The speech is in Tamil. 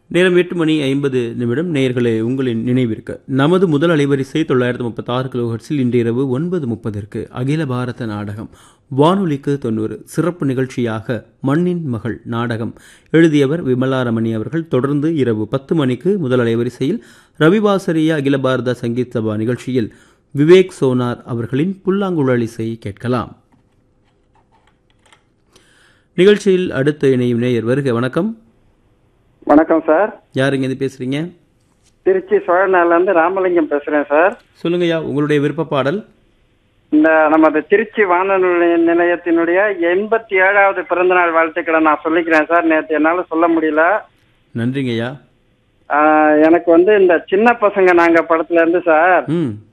நேரம் எட்டு மணி ஐம்பது நிமிடம் நேயர்களே உங்களின் நினைவிற்கு நமது முதல் அலைவரிசை தொள்ளாயிரத்து முப்பத்தாறு கிலோஹெர்ட்ஸில் இன்று இரவு ஒன்பது முப்பதற்கு அகில பாரத நாடகம் வானொலிக்கு தொண்ணூறு சிறப்பு நிகழ்ச்சியாக மண்ணின் மகள் நாடகம் எழுதியவர் விமலாரமணி அவர்கள் தொடர்ந்து இரவு பத்து மணிக்கு முதல் அலைவரிசையில் ரவிவாசரிய அகில பாரத சங்கீத் சபா நிகழ்ச்சியில் விவேக் சோனார் அவர்களின் புல்லாங்குழல் இசை கேட்கலாம் நிகழ்ச்சியில் அடுத்த இணையும் நேயர் வருக வணக்கம் வணக்கம் சார் யாருங்க இது பேசுறீங்க திருச்சி சோழநாள்ல இருந்து ராமலிங்கம் பேசுறேன் சார் சொல்லுங்கய்யா உங்களுடைய விருப்ப பாடல் இந்த நமது திருச்சி வானொலி நிலையத்தினுடைய எண்பத்தி ஏழாவது பிறந்தநாள் வாழ்த்துக்களை நான் சொல்லிக்கிறேன் சார் நேற்று என்னால சொல்ல முடியல நன்றிங்கய்யா ஆஹ், எனக்கு வந்து இந்த சின்ன பசங்க நாங்க படத்துல இருந்து சார் ம்